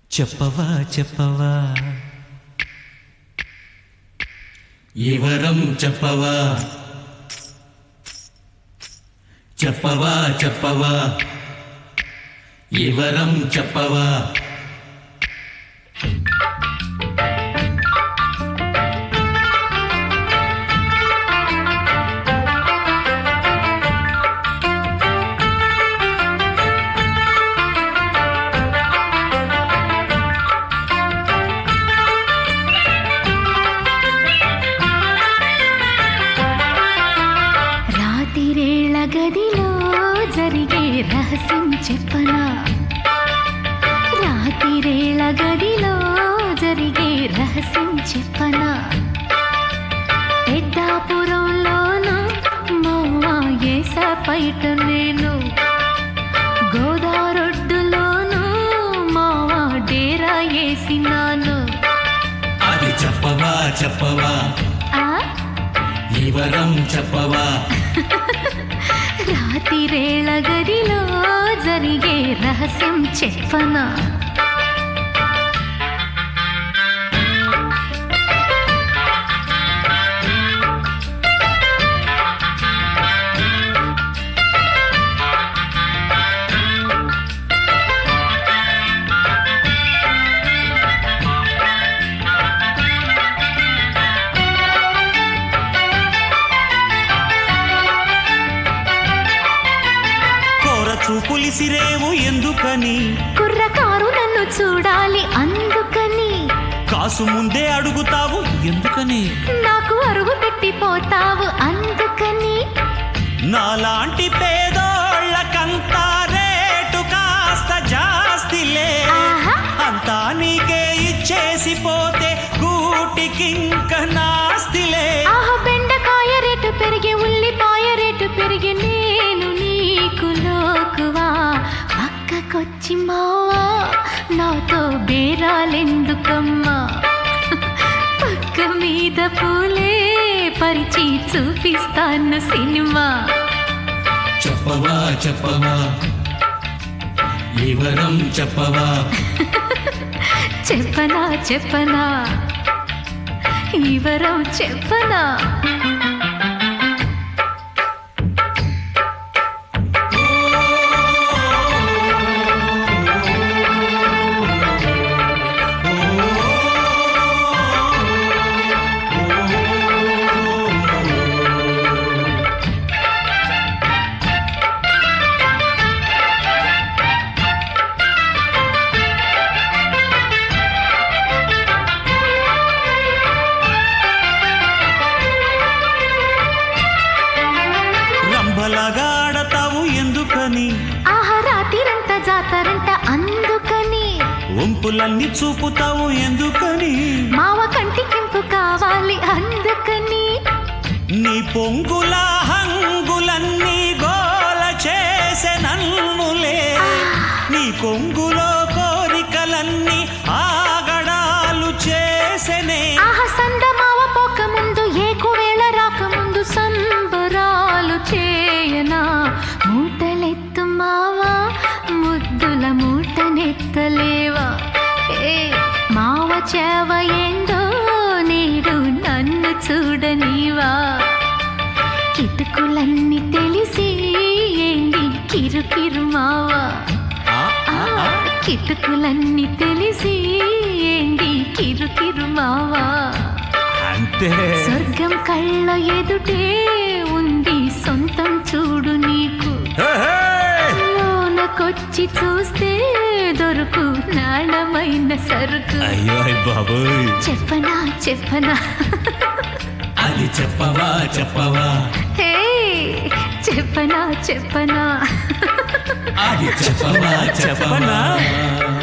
చెప్పవా చెప్పవా వివరం చెప్పవా చెప్పవా చెప్పవా వివరం చెప్పవా రాతిరేళ గదిలో జరిగే రహస్యం చెప్పనా రాతిరేళ గదిలో జరిగే రహస్యం చెప్పనా పెద్దాపురంలోను మోవా ఏస పైట నేను గోదారొడ్డులోను మావా డేరా వేసినాను అది చెప్పవా చెప్పవా ఆ వివరం చెప్పవా రాతిరేళ గదిలో జరిగే రహస్యం చెప్పనా కోర చూపులిసిరేవు ఎందుకని కుర్రకారు నన్ను చూడాలి అందుకని కాసు ముందే అడుగుతావు ఎందుకని నాకు అరుగు పెట్టిపోతావు అందుకని నాలాంటి పేదోళ్ళకంతా రేటు కాస్త జాస్తిలే ఆహా. అంతా నీకే ఇచ్చేసి పోతే కూటికింక నాస్తిలే ఆహ బెండకాయ రేటు పెరిగి ఉల్లిపాయ రేటు పెరిగి నేను నీకు లోకువా పక్కకొచ్చి మావా నాతో బేరాలెందుకమ్మా పక్క మీద పూలే పరిచి చూపిస్తాను సినిమా చెప్పవా చెప్పవా వివరం చెప్పవా చెప్పనా చెప్పనా వివరం చెప్పనా రంభలాగా ఆడతావు ఎందుకని ఆహా రాత్రిరంత జాతరంట అందుకని వంపులన్నీ చూపుతావు ఎందుకని మావ కంటికింపు కావాలి అందుకని నీ పొంగుల హంగులన్నీ గోల చేసే నన్నులే నీ కొంగులో కోరికలన్నీ ఆగడాలు చేసెనే ఆహా సంద మావ పోక ముందు ఏకువేళ రాకముందు సంబరాలు చేయనా మూటలెత్తు మావా ముద్దుల మూటనెత్తలేవా ఏ మావ చేవ ఏందో నేడు నన్ను చూడనివా కిటుకులన్నీ తెలిసి ఏంది కిరుకిరు మావా ఆ, ఆ, ఆ. కిటుకులన్నీ తెలిసి ఏంది కిరుకిరు మావా అంతే స్వర్గం కళ్ళ ఎదుటే ఉంది సొంతం చూడు నీకు హే, హే. లోనకొచ్చి చూస్తే దొరుకు నాణమైన సరుకు అయ్యో అయ్ బాబోయ్ చెప్పనా చెప్పనా అది చెప్పవా చెప్పవా హే చెప్పనా చెప్పనా అది చెప్పవా చెప్పనా? చెప్పనా